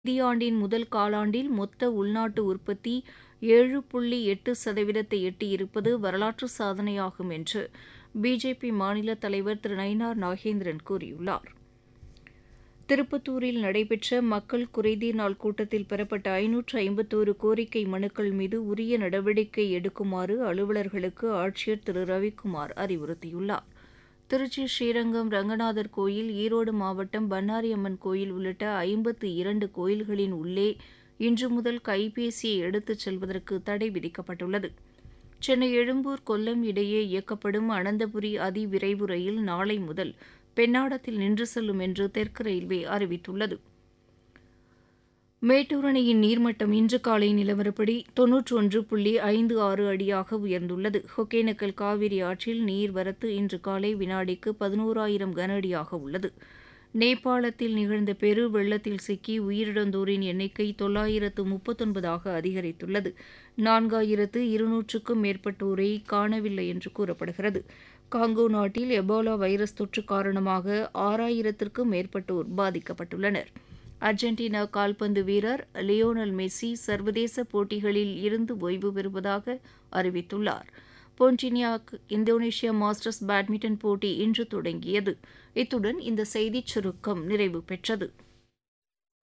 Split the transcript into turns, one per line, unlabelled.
நிதியாண்டின் முதல் காலாண்டில் மொத்த உள்நாட்டு உற்பத்தி ஏழு புள்ளி எட்டு சதவீதத்தை எட்டியிருப்பது வரலாற்று சாதனையாகும் என்று பிஜேபி மாநில தலைவர் திரு நயினார் நாகேந்திரன் கூறியுள்ளார் திருப்பத்தூரில் நடைபெற்ற மக்கள் குறைதீர் நாள் கூட்டத்தில் பெறப்பட்ட ஐநூற்று ஐம்பத்தோரு கோரிக்கை மனுக்கள் மீது உரிய நடவடிக்கை எடுக்குமாறு அலுவலர்களுக்கு ஆட்சியர் திரு ரவிக்குமார் அறிவுறுத்தியுள்ளார் திருச்சி ஸ்ரீரங்கம் ரங்கநாதர் கோயில் ஈரோடு மாவட்டம் பண்ணாரி அம்மன் கோயில் உள்ளிட்ட ஐம்பத்து இரண்டு கோயில்களின் உள்ளே இன்று முதல் கைபேசியை எடுத்துச் செல்வதற்கு தடை விதிக்கப்பட்டுள்ளது சென்னை எழும்பூர் கொல்லம் இடையே இயக்கப்படும் அனந்தபுரி அதிவிரைவு ரயில் நாளை முதல் பெண்ணாடத்தில் நின்று செல்லும் என்று தெற்கு ரயில்வே அறிவித்துள்ளது மேட்டூர் அணையின் நீர்மட்டம் இன்று காலை நிலவரப்படி தொன்னூற்று ஒன்று புள்ளி ஐந்து ஆறு அடியாக உயர்ந்துள்ளது ஒகேனக்கல் காவிரி ஆற்றில் நீர்வரத்து இன்று காலை வினாடிக்கு பதினோராயிரம் கன அடியாக உள்ளது நேபாளத்தில் நிகழ்ந்த பெரு வெள்ளத்தில் சிக்கி உயிரிழந்தோரின் எண்ணிக்கை தொள்ளாயிரத்து முப்பத்தொன்பதாக அதிகரித்துள்ளது நான்காயிரத்து இருநூற்றுக்கும் மேற்பட்டோரை காணவில்லை என்று கூறப்படுகிறது காங்கோ நாட்டில் எபோலா வைரஸ் தொற்று காரணமாக ஆறாயிரத்திற்கும் மேற்பட்டோர் பாதிக்கப்பட்டுள்ளனர் அர்ஜென்டினா கால்பந்து வீரர் லியோனல் மெஸ்ஸி சர்வதேச போட்டிகளில் இருந்து ஓய்வு பெறுவதாக அறிவித்துள்ளார் போன்டினியாக் இந்தோனேஷியா மாஸ்டர்ஸ் பேட்மிண்டன் போட்டி இன்று தொடங்கியது இத்துடன் இந்த செய்திச் சுருக்கம் நிறைவு பெற்றது